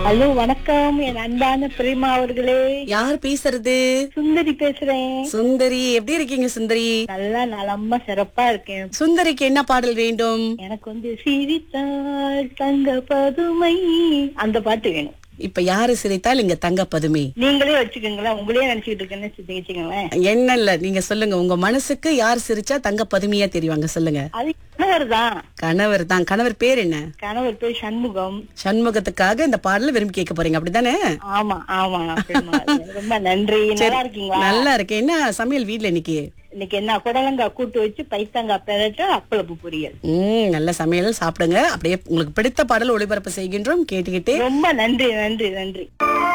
Hello வணக்கம் என் அன்பான பிரேமா அவர்களே யார் பேசுறது சுந்தரி பேசுறேன் சுந்தரி எப்படி இருக்கீங்க சுந்தரி நல்லா நலமா சிறப்பா இருக்கேன் சுந்தரிக்கு என்ன பாடல் வேண்டும் எனக்கு வந்து சிரித்தாள் தங்க பதுமை அந்த பாட்டு வேணும் இப்ப யாரு சிரித்தால் இங்க தங்க பதுமை நீங்களே வச்சுக்கோங்களேன் உங்களே நினைச்சுக்கிட்டு இருக்கேன்னு வச்சு- வச்சுக்கோங்களேன் என்ன இல்ல நீங்க சொல்லுங்க உங்க மனசுக்கு யார் சிரிச்சா தங்க பதுமையா தெரிவாங்க சொல்லுங்க அது கணவர் தான் கணவர் தான் கணவர் பேர் என்ன கணவர் பேர் சண்முகம் சண்முகத்துக்காக இந்த பாடலை விரும்பி கேட்க போறீங்க அப்படிதானே ஆமா ஆமா பிரேமா. ரொம்ப நன்றி நல்லா இருக்கீங்களா நல்லா இருக்கு என்ன சமையல் வீட்ல இன்னைக்கு இன்னைக்கு என்ன குடலங்காய் கூட்டு வச்சு பைத்தங்காய் பெரட்ட அப்பளப்பு பொரியல் ம் நல்ல சமையல் சாப்பிடுங்க அப்படியே உங்களுக்கு பிடித்த பாடல் ஒளிபரப்பு செய்கின்றோம் கேட்டுக்கிட்டே ரொம்ப நன்றி நன்றி நன்றி